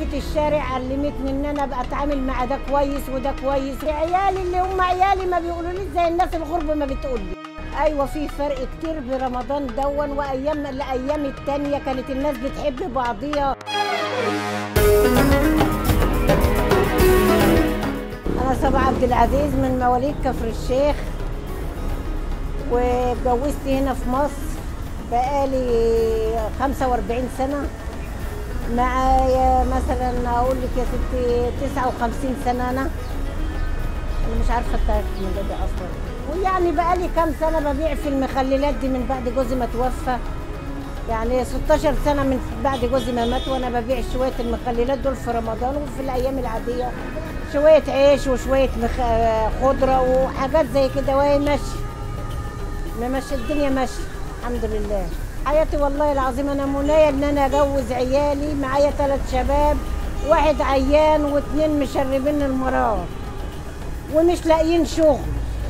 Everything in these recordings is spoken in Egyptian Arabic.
وقفة الشارع علمتني ان انا ابقى اتعامل مع ده كويس وده كويس عيالي اللي هم عيالي ما بيقولوليش زي الناس الغرب ما بتقولي ايوه في فرق كتير برمضان دون وايام الايام التانية كانت الناس بتحب بعضيها انا سبع عبد العزيز من مواليد كفر الشيخ واتجوزت هنا في مصر بقالي 45 سنة معايا مثلا اقول لك يا ستي 59 سنة انا انا مش عارفة التاريخ ده اصلا ويعني بقالي كام سنة ببيع في المخللات دي من بعد جوزي ما توفى يعني 16 سنة من بعد جوزي ما مات وانا ببيع شوية المخللات دول في رمضان وفي الايام العادية شوية عيش وشوية مخ... خضرة وحاجات زي كده وهي ماشية ماشية الدنيا ماشية الحمد لله حياتي والله العظيم انا منايا ان انا اجوز عيالي معايا ثلاث شباب واحد عيان واثنين مشربين المرار ومش لاقيين شغل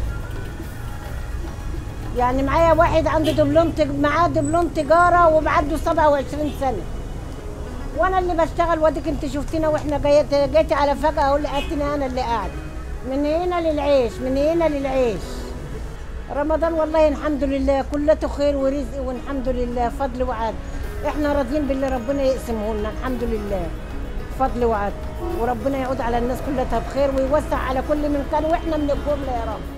يعني معايا واحد عنده دبلوم تج... معاه دبلوم تجاره وعنده 27 سنه وانا اللي بشتغل واديك انت شفتينا واحنا جيت جيتي على فجاه اقول لقيتني انا اللي قاعده من هنا للعيش من هنا للعيش رمضان والله الحمد لله كلته خير ورزق والحمد لله فضل وعدل احنا راضيين باللي ربنا يقسمه لنا الحمد لله فضل وعدل وربنا يعود على الناس كلها بخير ويوسع على كل من كان واحنا من الجمله يا رب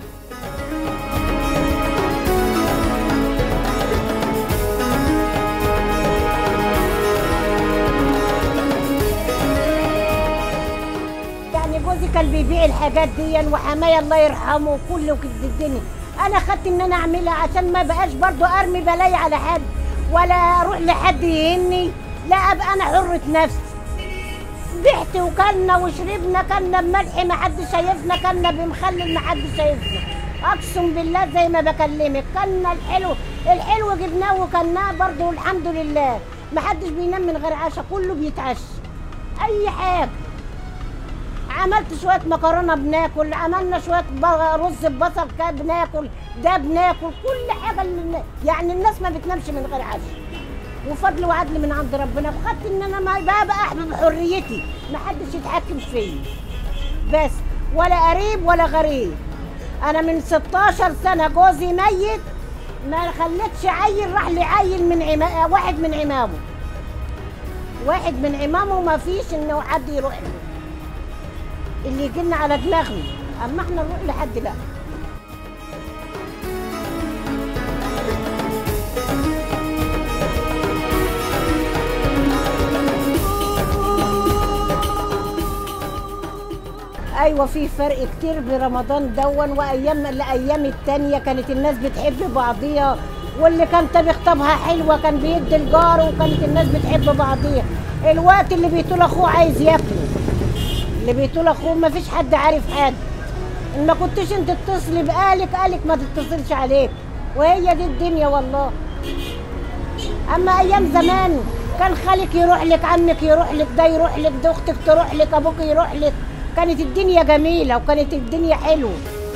يعني جوزي كان بيبيع الحاجات دي وحماية الله يرحمه وكله كده الدنيا انا خدت ان انا اعملها عشان ما بقاش برضو ارمي بلاي على حد ولا اروح لحد يهني لا ابقى انا حرة نفسي بعت وكلنا وشربنا كلنا بملح ما حد شايفنا كلنا بمخلل ما حد شايفنا اقسم بالله زي ما بكلمك كلنا الحلو الحلو جبناه وكلناه برضو الحمد لله ما حدش بينام من غير عشاء كله بيتعشى اي حاجه عملت شويه مكرونه بناكل عملنا شويه رز ببصل كده بناكل ده بناكل كل حاجه اللي يعني الناس ما بتنامش من غير عشاء وفضل وعدل من عند ربنا بخدت ان انا ما بقى احمل حريتي ما حدش يتحكم فيا بس ولا قريب ولا غريب انا من 16 سنه جوزي ميت ما خليتش عيل راح لعيل من عما... واحد من عمامه واحد من عمامه ما فيش انه حد يروح له اللي يجينا على دماغنا اما احنا نروح لحد لا ايوه في فرق كتير برمضان دون وايام الايام التانية كانت الناس بتحب بعضيها واللي كان طبخ طبها حلوه كان بيدي الجار وكانت الناس بتحب بعضيها الوقت اللي بيطول اخوه عايز ياكله اللي بيطول اخوه ما فيش حد عارف حد ان ما كنتش انت تتصلي بقالك قالك ما تتصلش عليك وهي دي الدنيا والله اما ايام زمان كان خالك يروح لك عمك يروح لك ده يروح لك ده اختك تروح لك ابوك يروح لك كانت الدنيا جميله وكانت الدنيا حلوه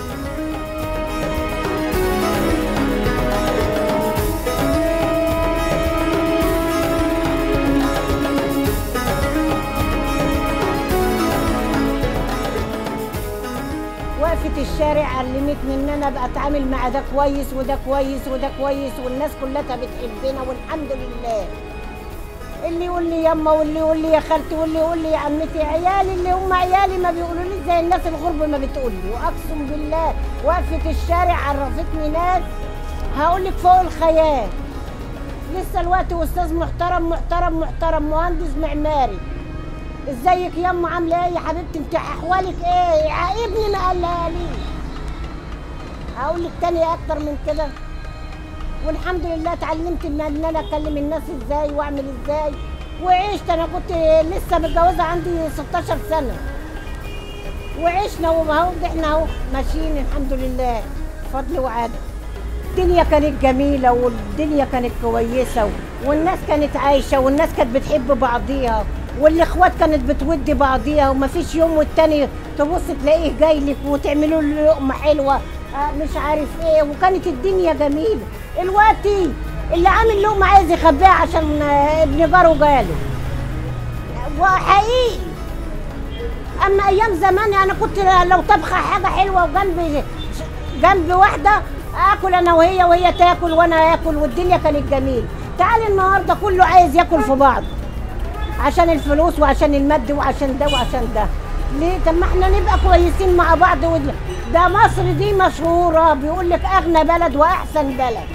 وقفة الشارع علمتني ان انا ابقى اتعامل مع ده كويس وده كويس وده كويس والناس كلها بتحبنا والحمد لله اللي يقول لي يما واللي يقول لي يا خالتي واللي يقول لي يا عمتي عيالي اللي هم عيالي ما بيقولوليش زي الناس الغرب ما بتقولي واقسم بالله وقفة الشارع عرفتني ناس هقول لك فوق الخيال لسه الوقت استاذ محترم محترم محترم مهندس معماري ازيك يما عامله ايه يا حبيبتي انت احوالك ايه ابني نقلها لي هقول لك تاني اكتر من كده والحمد لله اتعلمت ان انا اكلم الناس ازاي واعمل ازاي وعشت انا كنت لسه متجوزه عندي 16 سنه وعشنا وهو احنا اهو ماشيين الحمد لله فضل وعدل الدنيا كانت جميله والدنيا كانت كويسه والناس كانت عايشه والناس كانت بتحب بعضيها والاخوات كانت بتودي بعضيها وما فيش يوم والتاني تبص تلاقيه جاي لك وتعملوا له لقمه حلوه آه مش عارف ايه وكانت الدنيا جميله الوقتي اللي عامل لقمه عايز يخبيها عشان آه ابن جاره جاله وحقيقي اما ايام زمان انا كنت لو طبخه حاجه حلوه وجنبي جنب واحده اكل انا وهي وهي تاكل وانا اكل والدنيا كانت جميله تعالي النهارده كله عايز ياكل في بعض عشان الفلوس وعشان المد وعشان ده وعشان ده ليه طب ما احنا نبقى كويسين مع بعض ود- ده مصر دي مشهوره بيقول لك اغنى بلد واحسن بلد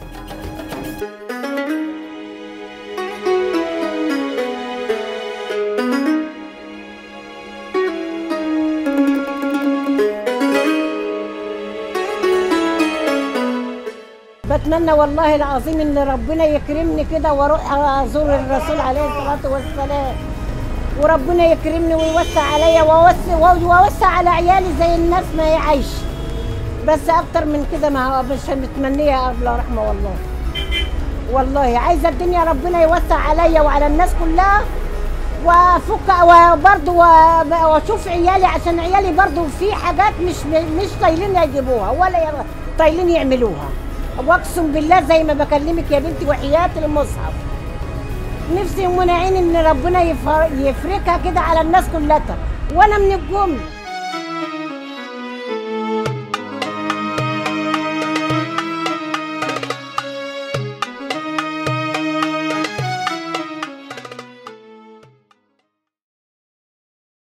بتمنى والله العظيم ان ربنا يكرمني كده واروح ازور الرسول عليه الصلاه والسلام وربنا يكرمني ويوسع عليا ووسع ويوسع على عيالي زي الناس ما هي عايشه بس اكتر من كده ما هو مش متمنيه قبل رحمه والله والله عايزه الدنيا ربنا يوسع عليا وعلى الناس كلها وافك وبرضه و- واشوف عيالي عشان عيالي برضه في حاجات مش مش طايلين يجيبوها ولا ي- طايلين يعملوها واقسم بالله زي ما بكلمك يا بنتي وحياه المصحف نفسي منعين ان ربنا يفر- يفركها كده على الناس كلها وانا من الجمله